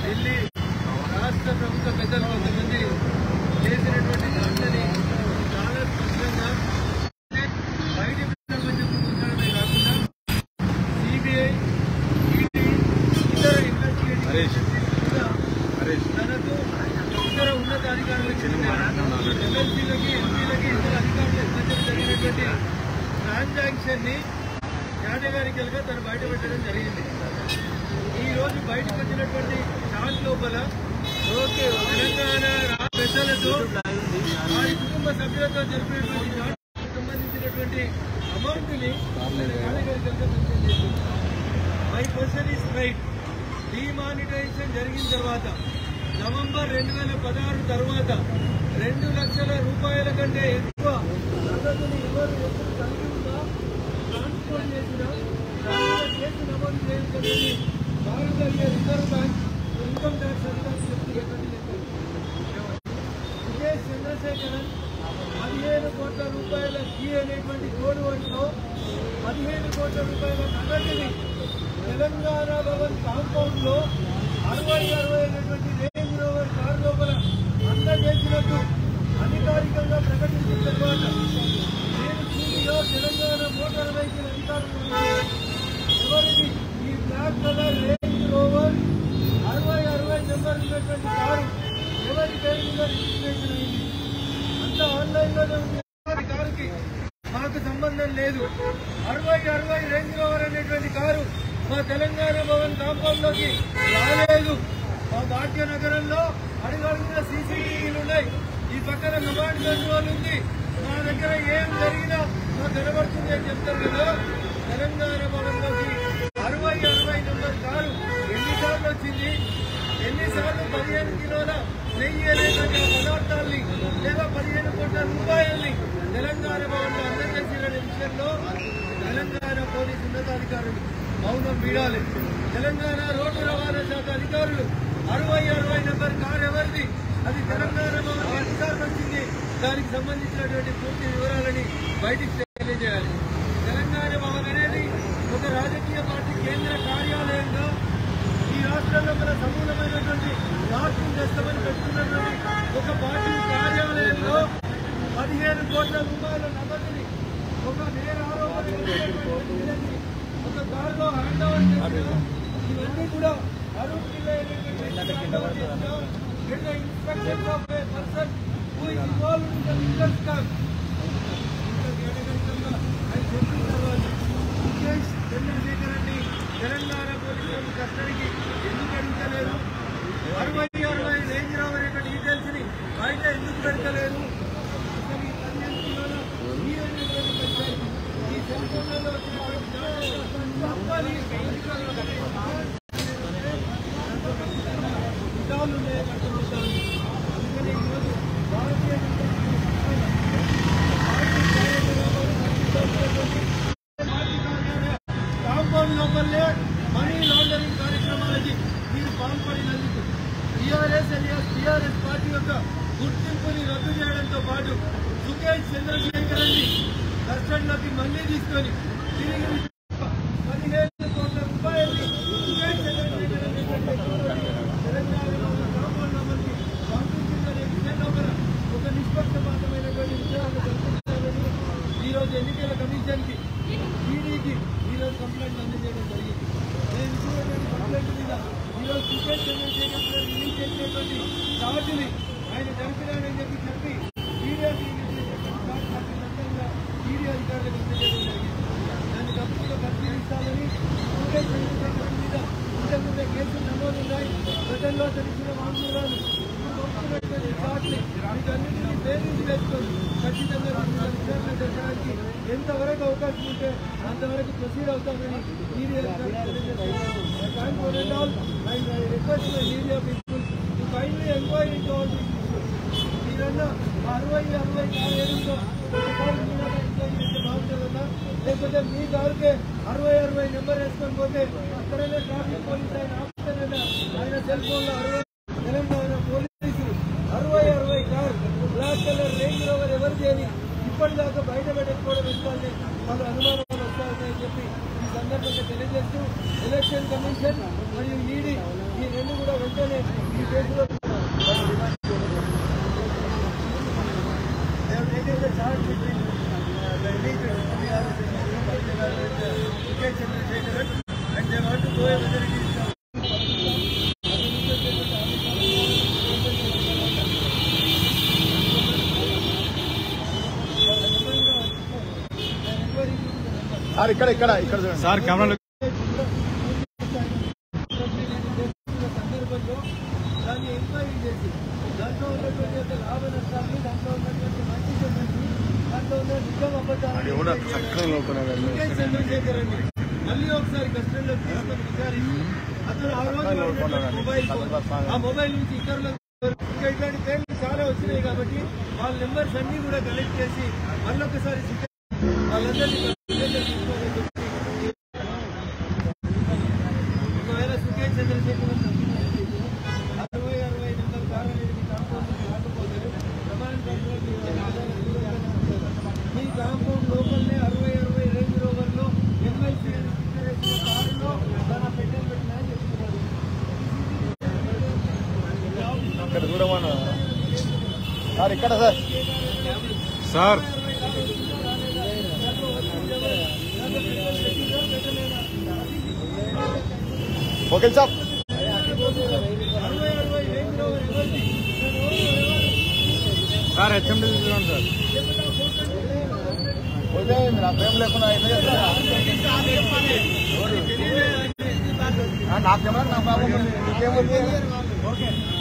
ఢిల్లీ రాష్ట్ర ప్రభుత్వ పెద్దలు కొంతమంది చేసినటువంటి దాంట్లని చాలా స్పష్టంగా బయట పెట్టమని చెప్పుకుంటడమే కాకుండా సిబిఐ ఈడీ ఇతర ఇన్వెస్టిగేటింగ్ కూడా తనకు ఇతర ఉన్నత అధికారులకు ఎమ్మెల్సీలకి ఎంపీలకి ఇతర అధికారులు ఇవ్వడం జరిగినటువంటి ట్రాన్సాక్షన్ ని కేటగారికల్ గా తను బయటపెట్టడం జరిగింది ఈ రోజు బయటకు వచ్చినటువంటి ఛాన్స్ లోపల ఓకే తెలంగాణ రా- పెద్దలతో వారి కుటుంబ సభ్యులతో జరిపినటువంటి ఛాన్స్ సంబంధించినటువంటి అమౌంట్ ని కేటగారికల్ గా మెన్షన్ చేసింది my question is right demonetization జరిగిన తర్వాత నవంబర్ రెండు వేల పదహారు తర్వాత రెండు లక్షల రూపాయల కంటే ఎక్కువ నగదుని ఎవరు ఎప్పుడు కలిగి ఉన్నా ట్రాన్స్ఫర్ చేసిన దానిలో కేసు నమోదు చేయించదని భారత రిజర్వ్ బ్యాంక్ ఇన్కమ్ ట్యాక్స్ అధికారులు చెప్తున్నటువంటి లెక్కలు. సురేష్ చంద్రశేఖరన్ పదిహేను కోట్ల రూపాయల కీ అనేటువంటి కోడ్ వర్డ్లో పదిహేను కోట్ల రూపాయల నగదుని తెలంగాణ భవన్ కాంపౌండ్ లో అరవై అరవై అనేటువంటి రేంజ్ రోవర్ కార్ లోపల అందజేసినట్టు అధికారికంగా ప్రకటించిన తర్వాత నేను సూటిగా తెలంగాణ మోటార్ వెహికల్ అధికారులు ఎవరిది ఈ బ్లాక్ కలర్ రేంజ్ రోవర్ అరవై అరవై నెంబర్ ఉన్నటువంటి కారు ఎవరి పేరు మీద రిజిస్ట్రేషన్ అయింది అంతా ఆన్లైన్ లోనే ఉంది ఎవరి కారుకి మాకు సంబంధం లేదు అరవై అరవై రేంజ్ రోవర్ అనేటువంటి కారు మా తెలంగాణ భవన్ కాంపౌండ్ లోకి రాలేదు మా భాగ్యనగరంలో అడుగడుగున సీసీటీవీలు ఉన్నాయి ఈ పక్కన కమాండ్ కంట్రోల్ ఉంది మా దగ్గర ఏం జరిగినా మాకు కనబడుతుంది అని చెప్తారు కదా తెలంగాణ భవన్ లోకి అరవై అరవై నెంబర్ కారు ఎన్నిసార్లు వచ్చింది ఎన్నిసార్లు పదిహేను కిలోల నెయ్యి అనేటువంటి ఆ పదార్థాల్ని లేదా పదిహేను కోట్ల రూపాయల్ని తెలంగాణ భవన్లో అందజేసిన విషయంలో తెలంగాణ పోలీసు ఉన్నతాధికారులు మౌనం వీడాలి తెలంగాణ రోడ్డు రవాణా శాఖ అధికారులు అరవై అరవై నెంబర్ కారు ఎవరిది అది తెలంగాణ భవన్ అధికారులు వచ్చింది దానికి సంబంధించినటువంటి పూర్తి వివరాలని బయటికి తెలియజేయాలి తెలంగాణ భవన్ అనేది ఒక రాజకీయ పార్టీ కేంద్ర కార్యాలయంగా ఈ రాష్ట్రంలో మన సమూలమైనటువంటి మార్పులు చేస్తామని పెట్టుకున్నటువంటి ఒక పార్టీ కార్యాలయంలో పదిహేను కోట్ల రూపాయల నగదుని ఒక నేర ఆరోపణ చేసినటువంటి వ్యక్తిని ఒక కారులో హ్యాండ్ ఓవర్ చేసిన ఇవన్నీ కూడా అరుణ్ కిలో హ్యాండ్ ఓవర్ చేసిన in the instructions of a person who is involved in the legal scam. ఆయన చెప్పిన తర్వాత ముఖేష్ చంద్రశేఖర్ రెడ్డి తెలంగాణ పోలీసులు కస్టడీకి ఎందుకు అడుగుతలేరు అరవై అరవై రేంజ్ రోవర్ యొక్క డీటెయిల్స్ ని బయట ఎందుకు పెడతలేరు అసలు ఈ పదిహేను కిలోల ఈ అనేటువంటి పంచాయతీ ఈ సెల్ ఫోన్లలో వచ్చినటువంటి డేటా తప్పాలి విధాలు ఉన్నాయి కట్టుకుంటాను అందుకని ఈరోజు భారతీయ జనతా కాంపౌండ్ లోపలే మనీ లాండరింగ్ కార్యక్రమాలకి మీరు పాల్పడినందుకు టీఆర్ఎస్ alias టీఆర్ఎస్ పార్టీ యొక్క గుర్తింపుని రద్దు చేయడంతో పాటు సుకేష్ చంద్రశేఖర్ రెడ్డి కస్టడీలోకి మళ్లీ తీసుకొని తిరిగి పదిహేను కోట్ల రూపాయల్ని సుకేష్ చంద్రశేఖర్ రెడ్డి తెలంగాణలో ఉన్న కాంపౌండ్ లోపలికి పంపించిందనే విషయంలో కూడా ఒక నిష్పక్షపాతమైనటువంటి విషయాన్ని కల్పించాలని ఈ రోజు ఎన్నికల కమిషన్ కి ఈడీకి ఈ రోజు కంప్లైంట్ అందజేయడం జరిగింది నేను ఇచ్చినటువంటి కంప్లైంట్ మీద ఈ రోజు సుకేష్ చంద్రశేఖర్ గారు రిలీజ్ చేసినటువంటి చార్జుని ఆయన జరిపినాడని చెప్పి చెప్పి ఈడీ ఈడీ అధికారులకు అందజేయడం జరిగింది దాన్ని తప్పకుండా పరిశీలించాలని సుకేష్ చంద్రశేఖర్ మీద ఇంతకుముందే కేసులు నమోదున్నాయి గతంలో తెలిసిన వాంగ్మూలాలు పంపినటువంటి చార్జ్ని వీటన్నిటిని బేరీజ్ వేసుకొని ఖచ్చితంగా దీని మీద విచారణ జరగడానికి ఎంతవరకు అవకాశం ఉంటే అంతవరకు ప్రొసీడ్ అవుతామని media thank for and all and I request my media people to kindly enquiry into all these మీరన్నా ఆ అరవై అరవై కారు ఏడుందో ఒకసారి మీరన్నా ఎంక్వైరీ చేస్తే బాగుంటుందన్నా లేకపోతే మీ కారుకే అరవై అరవై నెంబర్ వేసుకొని పోతే అక్కడనే ట్రాఫిక్ పోలీస్ ఆయన ఆపుతానన్నా ఆయన సెల్ ఫోన్లో అరవై తెలంగాణ పోలీసులు అరవై అరవై car black colour Range Rover ఎవరిది అని ఇప్పటిదాకా బయట పెట్టకపోవడం ఎందుకంటే పలు అనుమానాలు వస్తాయని చెప్పి ఈ సందర్భంగా తెలియజేస్తూ ఎలక్షన్ కమిషన్ మరియు ఈడీ ఈ రెండు కూడా వెంటనే ఈ కేసులో వాళ్ళు రిమాండ్ చేయలేదు. They have taken the charge between uh, the alleged PRS and Mukesh Chandrasekharan and they want to go whether it is sir ఇక్కడ ఇక్కడ ఇక్కడ చూడండి సార్ కెమెరాలో సందర్భంలో దాన్ని ఎంక్వైరీ చేసి దాంట్లో ఉన్నటువంటి యొక్క లాభ నష్టాన్ని దాంట్లో ఉన్నటువంటి మంచి చెడ్డని దాంట్లో ఉన్న నిజం అబద్ధాలను ఎవడో చక్కగా లోపల ముఖేష్ చంద్రశేఖర్ అండి మళ్ళీ ఒకసారి కస్టడీలోకి తీసుకొని విచారించి అతను ఆ రోజు వాడినటువంటి మొబైల్ ఫోన్ ఆ మొబైల్ నుంచి ఇతరులకు ఇంకా ఇట్లాంటి పేర్లు చాలా వచ్చినాయి కాబట్టి వాళ్ళ నెంబర్స్ అన్ని కూడా కలెక్ట్ చేసి మళ్ళొకసారి శిక్ష- వాళ్ళందరినీ కస్టడీలోకి తీసుకోవాలని చెప్పి ఒకవేళ సుఖేష్ చంద్రశేఖర్ అరవై అరవై నెంబర్ కారణం ఏమిటి కాంపౌండ్ రాకపోతే ప్రమాణ పత్రాలు మీ ఆధార దూరంగానే ఉంటారు. మీ కాంపౌండ్ లోపలనే అరవై అరవై రేంజ్ రోవర్లో ఎమ్మెల్సీ కారులో తన పెట్టెలు పెట్టినా అని చెప్తున్నారు ఇక్కడ చూడమను సార్ ఇక్కడ సార్ సార్ ఓకే సార్ అరవై అరవై రేంజ్ రోవర్ ఎవరిది సార్ హెచ్ఎండి చూడండి సార్ పోతే మీరు ఆ ప్రేమ లేకుండా అయితే ఆ, నాకు కెమెరా నా బాబు నీకేమో